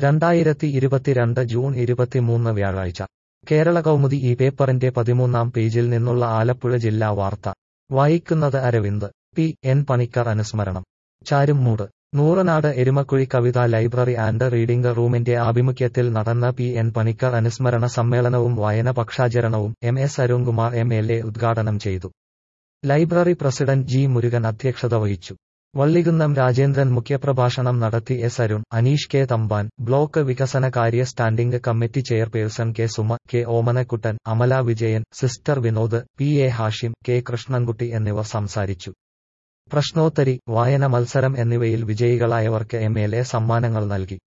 രണ്ടായിരത്തി ഇരുപത്തിരണ്ട് ജൂൺ ഇരുപത്തിമൂന്ന് വ്യാഴാഴ്ച കേരള കൗമുദി ഈ പേപ്പറിന്റെ പതിമൂന്നാം പേജിൽ നിന്നുള്ള ആലപ്പുഴ ജില്ലാ വാർത്ത വായിക്കുന്നത് അരവിന്ദ് പി എൻ പണിക്കർ അനുസ്മരണം ചാരുംമൂട് നൂറനാട് എരുമക്കുഴി കവിതാ ലൈബ്രറി ആൻഡ് റീഡിംഗ് റൂമിന്റെ ആഭിമുഖ്യത്തിൽ നടന്ന പി എൻ പണിക്കർ അനുസ്മരണ സമ്മേളനവും വായന പക്ഷാചരണവും M S Arunkumar M L A ഉദ്ഘാടനം ചെയ്തു ലൈബ്രറി പ്രസിഡന്റ് ജി മുരുകൻ അധ്യക്ഷത വഹിച്ചു വള്ളികുന്നം രാജേന്ദ്രൻ മുഖ്യപ്രഭാഷണം നടത്തി S Arun Aneesh K Thampan block വികസന കാര്യ standing committee chairperson K Suma K Omanakuttan Amala Vijayan sister Vinod P A Hashim K Krishnankutty എന്നിവർ സംസാരിച്ചു പ്രശ്നോത്തരി വായന മത്സരം എന്നിവയിൽ വിജയികളായവർക്ക് എം എൽ എ സമ്മാനങ്ങൾ നൽകി